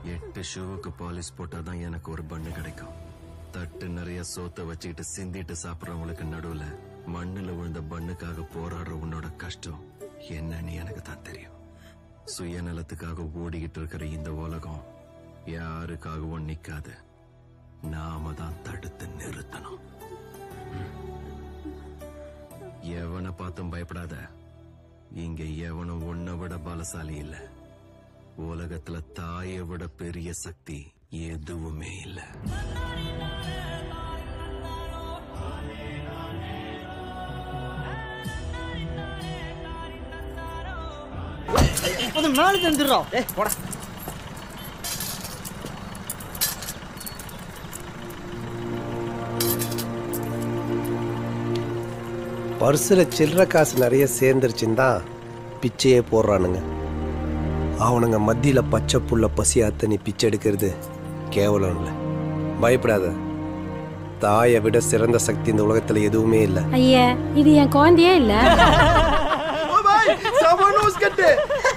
எட்டு ஷூவுக்கு பாலிஷ் போட்டாதான் எனக்கு ஒரு பண்ணு கிடைக்கும் தட்டு நிறைய சோத்த வச்சுக்கிட்டு சிந்திட்டு சாப்பிடுறவங்களுக்கு நடுவுல மண்ணுல விழுந்த பண்ணுக்காக போராடுற உன்னோட கஷ்டம் என்னன்னு எனக்கு தான் தெரியும் சுயநலத்துக்காக ஓடிக்கிட்டு இருக்கிற இந்த உலகம் யாருக்காகவும் நிக்காது நாம தான் தடுத்து நிறுத்தணும் எவனை பார்த்தும் பயப்படாத இங்க எவனும் உன்னை விட பலசாலி இல்ல உலகத்துல தாயை விட பெரிய சக்தி எதுவுமே இல்ல அது மேலே தந்துடுறோம் ஏ போடா பர்ஸில் சில்லற காசு நிறைய சேர்ந்துருச்சுன்னு தான் பிச்சையே போடுறானுங்க அவனுங்க மத்தியில் பச்சை புள்ள பசியாத்த நீ பிச்சை எடுக்கிறது கேவலம் இல்லை பயப்படாத தாயை விட சிறந்த சக்தி இந்த உலகத்தில் எதுவுமே இல்லை ஐயா இது என் குழந்தையே இல்ல சம நியூஸ் கட்டு